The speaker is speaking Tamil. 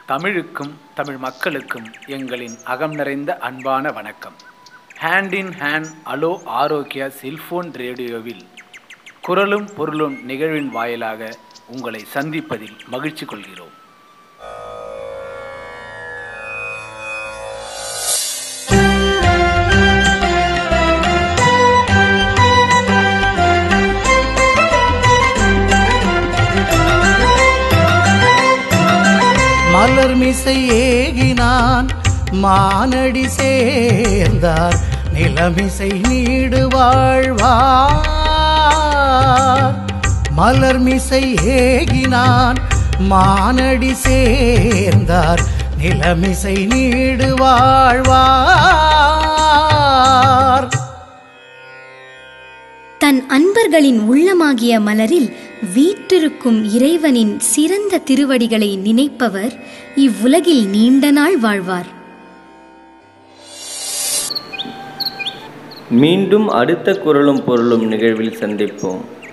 தமிழுக்கும் தமிழ் மக்களுக்கும் எங்களின் அகம் நிறைந்த அன்பான வணக்கம் hand in hand hello Arokya cellphone ரேடியோவில் குரலும் பொருளும் நிகழ்வின் வாயிலாக உங்களை சந்திப்பதில் மகிழ்ச்சி கொள்கிறோம் மலர் மிசை ஏகினான் மானடி சேர்ந்தார் நிலமிசை நீடு வாழ்வார் மலர் மிசை ஏகினான் மானடி சேர்ந்தார் நிலமிசை நீடு வாழ்வார் தன் அன்பர்களின் உள்ளமாகிய மலரில் வீற்றிருக்கும் இறைவனின் சிறந்த திருவடிகளை நினைப்பவர் இவ்வுலகில் நீண்ட நாள் வாழ்வார் மீண்டும் அடுத்த குரலும் பொருளும் நிகழ்வில் சந்திப்போம்